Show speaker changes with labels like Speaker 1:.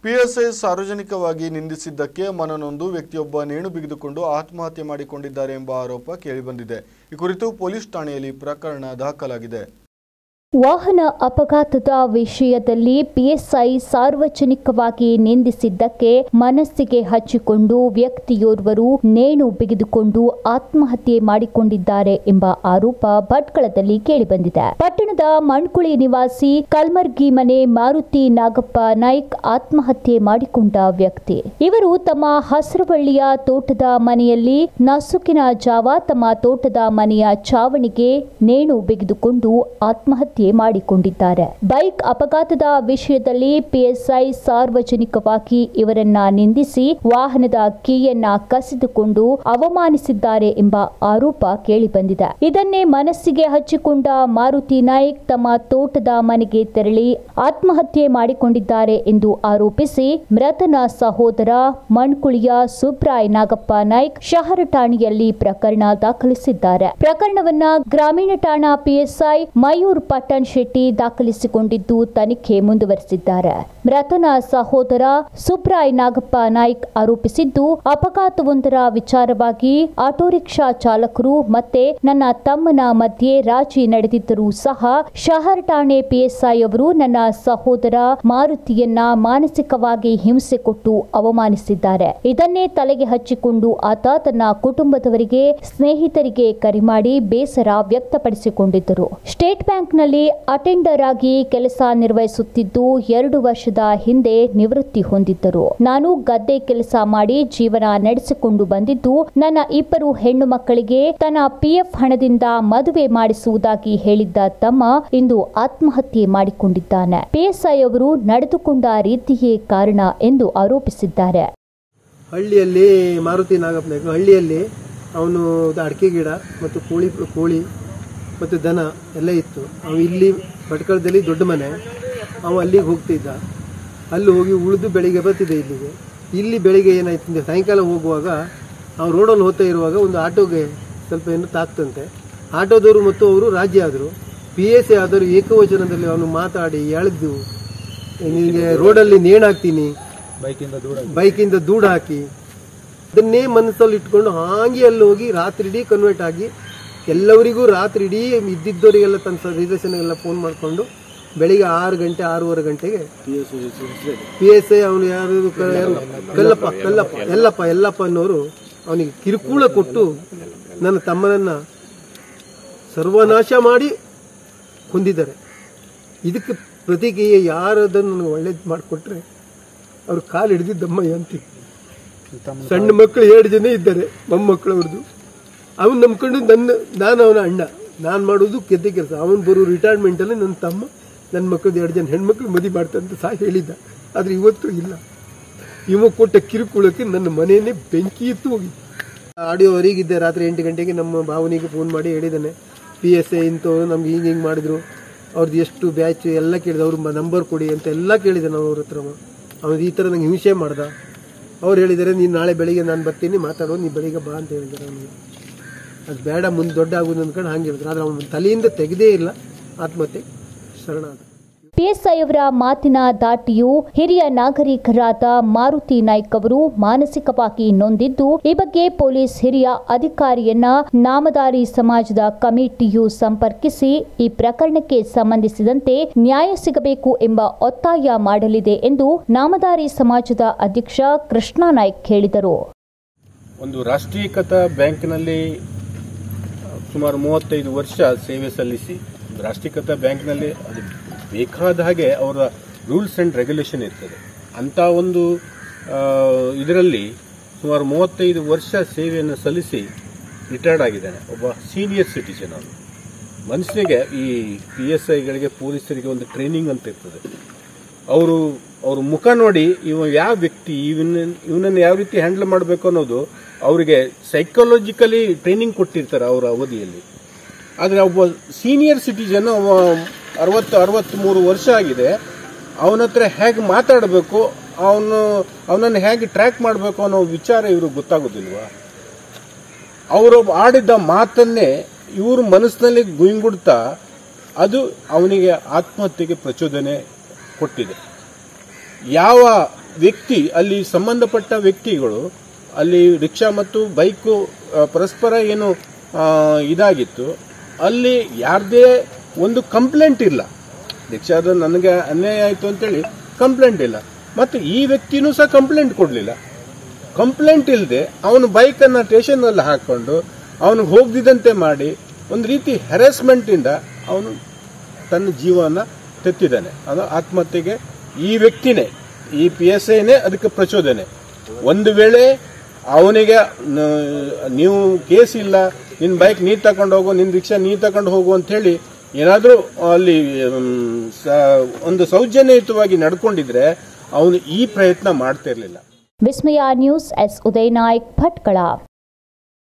Speaker 1: PSI ಸಾರ್ವಜನಿಕವಾಗಿ ನಿಂದಿಸಿದ್ದಕ್ಕೆ ಮನನೊಂದು ವ್ಯಕ್ತಿಯೊಬ್ಬ ನೇಣು ಬಿಗಿದುಕೊಂಡು ಆತ್ಮಹತ್ಯೆ ಮಾಡಿಕೊಂಡಿದ್ದಾರೆ ಎಂಬ ಆರೋಪ ಕೇಳಿಬಂದಿದೆ ಈ ಕುರಿತು ಪೊಲೀಸ್ ಠಾಣೆಯಲ್ಲಿ ಪ್ರಕರಣ ದಾಖಲಾಗಿದೆ
Speaker 2: ವಾಹನ ಅಪಘಾತದ ವಿಷಯದಲ್ಲಿ ಪಿಎಸ್ಐ ಸಾರ್ವಜನಿಕವಾಗಿ ನಿಂದಿಸಿದ್ದಕ್ಕೆ ಮನಸ್ಸಿಗೆ ಹಚ್ಚಿಕೊಂಡು ವ್ಯಕ್ತಿಯೋರ್ವರು ನೇಣು ಬಿಗಿದುಕೊಂಡು ಆತ್ಮಹತ್ಯೆ ಮಾಡಿಕೊಂಡಿದ್ದಾರೆ ಎಂಬ ಆರೋಪ ಭಟ್ಕಳದಲ್ಲಿ ಕೇಳಿಬಂದಿದೆ ಪಟ್ಟಣದ ಮಣ್ಕುಳಿ ನಿವಾಸಿ ಕಲ್ಮರ್ಗಿ ಮನೆ ಮಾರುತಿ ನಾಗಪ್ಪ ನಾಯ್ಕ್ ಆತ್ಮಹತ್ಯೆ ಮಾಡಿಕೊಂಡ ವ್ಯಕ್ತಿ ಇವರು ತಮ್ಮ ಹಸಿರುವಳ್ಳಿಯ ತೋಟದ ಮನೆಯಲ್ಲಿ ನಸುಕಿನ ಜಾವ ತಮ್ಮ ತೋಟದ ಮನೆಯ ಚಾವಣಿಗೆ ನೇಣು ಬಿಗಿದುಕೊಂಡು ಆತ್ಮಹತ್ಯೆ ಮಾಡಿಕೊಂಡಿದ್ದಾರೆ ಬೈಕ್ ಅಪಘಾತದ ವಿಷಯದಲ್ಲಿ ಪಿಎಸ್ಐ ಸಾರ್ವಜನಿಕವಾಗಿ ಇವರನ್ನ ನಿಂದಿಸಿ ವಾಹನದ ಕೀಯನ್ನ ಕಸಿದುಕೊಂಡು ಅವಮಾನಿಸಿದ್ದಾರೆ ಎಂಬ ಆರೋಪ ಕೇಳಿಬಂದಿದೆ ಇದನ್ನೇ ಮನಸ್ಸಿಗೆ ಹಚ್ಚಿಕೊಂಡ ಮಾರುತಿ ನಾಯ್ಕ್ ತಮ್ಮ ತೋಟದ ಮನೆಗೆ ತೆರಳಿ ಆತ್ಮಹತ್ಯೆ ಮಾಡಿಕೊಂಡಿದ್ದಾರೆ ಎಂದು ಆರೋಪಿಸಿ ಮೃತನ ಸಹೋದರ ಮಣ್ಕುಳಿಯ ಸುಬ್ರಾಯ್ ನಾಗಪ್ಪ ನಾಯ್ಕ್ ಶಹರ ಠಾಣೆಯಲ್ಲಿ ಪ್ರಕರಣ ದಾಖಲಿಸಿದ್ದಾರೆ ಪ್ರಕರಣವನ್ನ ಗ್ರಾಮೀಣ ಠಾಣಾ ಪಿಎಸ್ಐ ಮಯೂರ್ ಪಟ್ಟಣ್ ಶೆಟ್ಟಿ ದಾಖಲಿಸಿಕೊಂಡಿದ್ದು ತನಿಖೆ ಮುಂದುವರೆಸಿದ್ದಾರೆ ಮೃತನ ಸಹೋದರ ಸುಬ್ರಾಯ್ ನಾಗಪ್ಪ ನಾಯ್ಕ್ ಆರೋಪಿಸಿದ್ದು ಅಪಘಾತವೊಂದರ ವಿಚಾರವಾಗಿ ಆಟೋ ರಿಕ್ಷಾ ಚಾಲಕರು ಮತ್ತೆ ನನ್ನ ತಮ್ಮನ ಮಧ್ಯೆ ರಾಜಿ ನಡೆದಿದ್ದರೂ ಸಹ ಶಹರ್ ಠಾಣೆ ಪಿಎಸ್ಐ ಅವರು ನನ್ನ ಸಹೋದರ ಮಾರುತಿಯನ್ನ ಮಾನಸಿಕವಾಗಿ ಹಿಂಸೆ ಕೊಟ್ಟು ಅವಮಾನಿಸಿದ್ದಾರೆ ಇದನ್ನೇ ತಲೆಗೆ ಹಚ್ಚಿಕೊಂಡು ಆತ ತನ್ನ ಕುಟುಂಬದವರಿಗೆ ಸ್ನೇಹಿತರಿಗೆ ಕರೆ ಮಾಡಿ ಬೇಸರ ವ್ಯಕ್ತಪಡಿಸಿಕೊಂಡಿದ್ದರು ಸ್ಟೇಟ್ ಬ್ಯಾಂಕ್ನಲ್ಲಿ ಅಟೆಂಡರ್ ಆಗಿ ಕೆಲಸ ನಿರ್ವಹಿಸುತ್ತಿದ್ದು ಎರಡು ವರ್ಷದ ಹಿಂದೆ ನಿವೃತ್ತಿ ಹೊಂದಿದ್ದರು ನಾನು ಗದ್ದೆ ಕೆಲಸ ಮಾಡಿ ಜೀವನ ನಡೆಸಿಕೊಂಡು ಬಂದಿದ್ದು ನನ್ನ ಇಬ್ಬರು ಹೆಣ್ಣು ಮಕ್ಕಳಿಗೆ ತನ್ನ ಪಿಎಫ್ ಹಣದಿಂದ ಮದುವೆ ಮಾಡಿಸುವುದಾಗಿ ಹೇಳಿದ್ದ ತಮ್ಮ ಇಂದು ಆತ್ಮಹತ್ಯೆ ಮಾಡಿಕೊಂಡಿದ್ದಾನೆ ಪಿಎಸ್ಐ ಅವರು ನಡೆದುಕೊಂಡ ರೀತಿಯೇ ಕಾರಣ ಎಂದು ಆರೋಪಿಸಿದ್ದಾರೆ
Speaker 3: ಹಳ್ಳಿಯಲ್ಲಿ ಮಾರುತಿ ನಾಗಪ್ಪ ನಾಯ್ಕ ಹಳ್ಳಿಯಲ್ಲಿ ಅವನು ಅಡಿಕೆ ಗಿಡ ಮತ್ತು ಕೋಳಿ ಕೋಳಿ ಮತ್ತು ದನ ಎಲ್ಲ ಇತ್ತು ಅವ ಇಲ್ಲಿ ಭಟ್ಕಳದಲ್ಲಿ ದೊಡ್ಡ ಮನೆ ಅವ ಅಲ್ಲಿಗೆ ಹೋಗ್ತಿದ್ದ ಅಲ್ಲಿ ಹೋಗಿ ಉಳಿದು ಬೆಳಿಗ್ಗೆ ಬರ್ತಿದ್ದೆ ಇಲ್ಲಿಗೆ ಇಲ್ಲಿ ಬೆಳಿಗ್ಗೆ ಏನಾಯ್ತು ಅಂದ್ರೆ ಸಾಯಂಕಾಲ ಹೋಗುವಾಗ ಅವ್ನು ರೋಡಲ್ಲಿ ಹೋಗ್ತಾ ಇರುವಾಗ ಒಂದು ಆಟೋಗೆ ಸ್ವಲ್ಪ ಏನು ತಾಕ್ತಂತೆ ಆಟೋದವರು ಮತ್ತು ಅವರು ರಾಜ್ಯ ಆದರು ಪಿ ಎಸ್ ಎ ಆದರೂ ಏಕವಚನದಲ್ಲಿ ಅವನು ಮಾತಾಡಿ ಎಳೆದು ನಿನಗೆ ರೋಡಲ್ಲಿ ನೇಣಾಕ್ತೀನಿ ಬೈಕಿಂದ ದೂಡ ಹಾಕಿ ಅದನ್ನೇ ಮನಸ್ಸಲ್ಲಿ ಇಟ್ಕೊಂಡು ಹಾಗೆ ಅಲ್ಲಿ ಹೋಗಿ ರಾತ್ರಿ ಇಡೀ ಕನ್ವರ್ಟ್ ಆಗಿ ಎಲ್ಲವರಿಗೂ ರಾತ್ರಿ ಇಡೀ ಇದ್ದಿದ್ದವರಿಗೆಲ್ಲ ತನ್ನ ರಿಲೇಷನ್ಗೆಲ್ಲ ಫೋನ್ ಮಾಡಿಕೊಂಡು ಬೆಳಿಗ್ಗೆ ಆರು ಗಂಟೆ ಆರೂವರೆ ಗಂಟೆಗೆ ಪಿ ಎಸ್ ಐ ಅವನು ಯಾರು ಕ- ಯಾರು? ಕಲ್ಲಪ್ಪ ಕಲ್ಲಪ್ಪ ಎಲ್ಲಪ್ಪ ಎಲ್ಲಪ್ಪ ಅನ್ನೋರು ಅವನಿಗೆ ಕಿರುಕುಳ ಕೊಟ್ಟು ನನ್ನ ತಮ್ಮನನ್ನ ಸರ್ವನಾಶ ಮಾಡಿ ಹೊಂದಿದ್ದಾರೆ ಇದಕ್ಕೆ ಪ್ರತಿಕ್ರಿಯೆ ಯಾರದನ್ನು ನನಗೆ ಒಳ್ಳೇದು ಮಾಡಿಕೊಟ್ರೆ ಅವ್ರ ಕಾಲು ಹಿಡಿದಿದ್ದಮ್ಮಯ್ಯ ಅಂತೀವಿ ಸಣ್ಣ ಮಕ್ಕಳು ಎರಡು ಜನ ಇದ್ದಾರೆ ಮೊಮ್ಮಕ್ಕಳು ಅವ್ರದ್ದು ಅವನು ನಂಬ್ಕೊಂಡು ನನ್ನ ನಾನು ಅವನ ಅಣ್ಣ ನಾನು ಮಾಡೋದು ಕೆದ್ದೆ ಕೆಲಸ ಅವನು ಬರೋ ರಿಟೈರ್ಮೆಂಟಲ್ಲಿ ನನ್ನ ತಮ್ಮ ನನ್ನ ಮಕ್ಕಳದ್ದು ಎರಡು ಜನ ಹೆಣ್ಮಕ್ಳು ಮದುವೆ ಮಾಡ್ತಂತ ಸಹ ಹೇಳಿದ್ದ ಆದರೆ ಇವತ್ತು ಇಲ್ಲ ಇವ ಕೊಟ್ಟ ಕಿರುಕುಳಕ್ಕೆ ನನ್ನ ಮನೆಯನ್ನೇ ಬೆಂಕಿ ಎತ್ತು ಹೋಗಿತ್ತು ಆಡಿಯೋ ಹೊರಗಿದ್ದೆ ರಾತ್ರಿ ಎಂಟು ಗಂಟೆಗೆ ನಮ್ಮ ಭಾವನಿಗೆ ಫೋನ್ ಮಾಡಿ ಹೇಳಿದ್ದಾನೆ ಪಿ ಎಸ್ ಐ ಇಂಥವ್ರು ನಮ್ಗೆ ಹಿಂಗೆ ಹಿಂಗೆ ಮಾಡಿದ್ರು ಅವ್ರದ್ದು ಎಷ್ಟು ಬ್ಯಾಚ್ ಎಲ್ಲ ಕೇಳಿದೆ ಅವ್ರ ನಂಬರ್ ಕೊಡಿ ಅಂತ ಎಲ್ಲ ಕೇಳಿದೆ ನಾವು ಅವ್ರ ಹತ್ರ ಅವ್ನು ಈ ಥರ ನಂಗೆ ಹಿಂಸೆ ಮಾಡ್ದ ಅವ್ರು ಹೇಳಿದ್ದಾರೆ ನೀನು ನಾಳೆ ಬೆಳಿಗ್ಗೆ ನಾನು ಬರ್ತೀನಿ ಮಾತಾಡೋ ನೀನು ಬೆಳಿಗ್ಗೆ ಬಾ ಅಂತ ಹೇಳಿದ್ದಾರೆ ಅವನಿಗೆ ಅದು ಬೇಡ ಮುಂದೆ ದೊಡ್ಡ ಆಗೋದು ಅಂದ್ಕೊಂಡು ಹಂಗೆ ಹೇಳಿದ್ರು ಆದರೆ ಅವನ ತಲೆಯಿಂದ ತೆಗೆದೇ ಇಲ್ಲ ಆತ್ಮಹತ್ಯೆ ಶರಣಾದ
Speaker 2: ಪಿಎಸ್ಐ ಅವರ ಮಾತಿನ ದಾಟಿಯೂ ಹಿರಿಯ ನಾಗರಿಕರಾದ ಮಾರುತಿ ನಾಯ್ಕ್ ಅವರು ಮಾನಸಿಕವಾಗಿ ನೊಂದಿದ್ದು ಈ ಬಗ್ಗೆ ಪೊಲೀಸ್ ಹಿರಿಯ ಅಧಿಕಾರಿಯನ್ನ ನಾಮದಾರಿ ಸಮಾಜದ ಕಮಿಟಿಯು ಸಂಪರ್ಕಿಸಿ ಈ ಪ್ರಕರಣಕ್ಕೆ ಸಂಬಂಧಿಸಿದಂತೆ ನ್ಯಾಯ ಸಿಗಬೇಕು ಎಂಬ ಒತ್ತಾಯ ಮಾಡಲಿದೆ ಎಂದು ನಾಮದಾರಿ ಸಮಾಜದ ಅಧ್ಯಕ್ಷ ಕೃಷ್ಣ ನಾಯ್ಕ್ ಹೇಳಿದರು
Speaker 4: ಒಂದು ರಾಷ್ಟ್ರೀಕೃತ ಬ್ಯಾಂಕ್ನಲ್ಲಿ ಸುಮಾರು ಮೂವತ್ತೈದು ವರ್ಷ ಸೇವೆ ಸಲ್ಲಿಸಿ ಒಂದು ರಾಷ್ಟ್ರೀಕೃತ ಬ್ಯಾಂಕ್ನಲ್ಲಿ ಅದು ಬೇಕಾದ ಹಾಗೆ ಅವರ ರೂಲ್ಸ್ ಆ್ಯಂಡ್ ರೆಗ್ಯುಲೇಷನ್ ಇರ್ತದೆ ಅಂಥ ಒಂದು ಇದರಲ್ಲಿ ಸುಮಾರು ಮೂವತ್ತೈದು ವರ್ಷ ಸೇವೆಯನ್ನು ಸಲ್ಲಿಸಿ ರಿಟೈರ್ಡ್ ಆಗಿದ್ದಾನೆ ಒಬ್ಬ ಸೀನಿಯರ್ ಸಿಟಿಜನ್ ಅವನು ಮನುಷ್ಯನಿಗೆ ಈ ಪಿ ಎಸ್ ಐಗಳಿಗೆ ಪೊಲೀಸರಿಗೆ ಒಂದು ಟ್ರೈನಿಂಗ್ ಅಂತ ಇರ್ತದೆ ಅವರು ಅವ್ರ ಮುಖ ನೋಡಿ ಇವ ಯಾವ ವ್ಯಕ್ತಿ ಇವನ್ನ ಇವನನ್ನು ಯಾವ ರೀತಿ ಹ್ಯಾಂಡಲ್ ಮಾಡಬೇಕು ಅನ್ನೋದು ಅವರಿಗೆ ಸೈಕಾಲಜಿಕಲಿ ಟ್ರೈನಿಂಗ್ ಕೊಟ್ಟಿರ್ತಾರೆ ಅವರ ಅವಧಿಯಲ್ಲಿ ಆದರೆ ಒಬ್ಬ ಸೀನಿಯರ್ ಸಿಟಿಜನ್ ಅವ ಅರವತ್ತು ಅರವತ್ತ್ಮೂರು ವರ್ಷ ಆಗಿದೆ ಅವನ ಹತ್ರ ಹೇಗೆ ಮಾತಾಡಬೇಕು ಅವನು ಅವನನ್ನು ಹೇಗೆ ಟ್ರ್ಯಾಕ್ ಮಾಡಬೇಕು ಅನ್ನೋ ವಿಚಾರ ಇವ್ರಿಗೆ ಗೊತ್ತಾಗೋದಿಲ್ವಾ ಅವರು ಆಡಿದ ಮಾತನ್ನೇ ಇವರು ಮನಸ್ಸಿನಲ್ಲಿ ಗುಂಗುಡ್ತಾ ಅದು ಅವನಿಗೆ ಆತ್ಮಹತ್ಯೆಗೆ ಪ್ರಚೋದನೆ ಕೊಟ್ಟಿದೆ ಯಾವ ವ್ಯಕ್ತಿ ಅಲ್ಲಿ ಸಂಬಂಧಪಟ್ಟ ವ್ಯಕ್ತಿಗಳು ಅಲ್ಲಿ ರಿಕ್ಷಾ ಮತ್ತು ಬೈಕು ಆ, ಪರಸ್ಪರ ಏನು ಆ, ಇದಾಗಿತ್ತು ಅಲ್ಲಿ ಯಾರದೇ ಒಂದು ಕಂಪ್ಲೇಂಟ್ ಇಲ್ಲ ರಿಕ್ಷಾದ ನನಗೆ ಅನ್ಯಾಯ ಆಯಿತು ಅಂತೇಳಿ ಕಂಪ್ಲೇಂಟ್ ಇಲ್ಲ ಮತ್ತು ಈ ವ್ಯಕ್ತಿನೂ ಸಹ ಕಂಪ್ಲೇಂಟ್ ಕೊಡಲಿಲ್ಲ ಕಂಪ್ಲೇಂಟ್ ಇಲ್ಲದೆ ಅವನು ಬೈಕನ್ನು ಸ್ಟೇಷನ್ನಲ್ಲಿ ಹಾಕೊಂಡು ಅವನಿಗೆ ಹೋಗದಿದ್ದಂತೆ ಮಾಡಿ ಒಂದು ರೀತಿ ಹೆರಾಸ್ಮೆಂಟ್ ಇಂದ ಅವನು ತನ್ನ ಜೀವನ ತೆತ್ತಿದ್ದಾನೆ ಅದು ಆತ್ಮಹತ್ಯೆಗೆ ಈ ವ್ಯಕ್ತಿನೇ ಈ ಪಿ ಎಸ್ ಐನೇ ಅದಕ್ಕೆ ಪ್ರಚೋದನೆ ಒಂದು ವೇಳೆ ಅವನಿಗೆ ನ- ನೀವು ಕೇಸ್ ಇಲ್ಲ ನಿನ್ನ ಬೈಕ್ ನೀ ತಕೊಂಡು ಹೋಗು ನಿನ್ನ ರಿಕ್ಷಾ ನೀ ತಕೊಂಡು ಹೋಗು ಅಂತ ಹೇಳಿ ಏನಾದರೂ ಅಲ್ಲಿ ಮ್, ಸ- ಒಂದು ಸೌಜನ್ಯಯುತವಾಗಿ ನಡ್ಕೊಂಡಿದ್ರೆ ಅವನು ಈ ಪ್ರಯತ್ನ ಮಾಡ್ತಿರ್ಲಿಲ್ಲ
Speaker 2: ವಿಸ್ಮಯ ನ್ಯೂಸ್ ಎಸ್ ಉದಯ್ ನಾಯ್ಕ್ ಭಟ್ಕಳ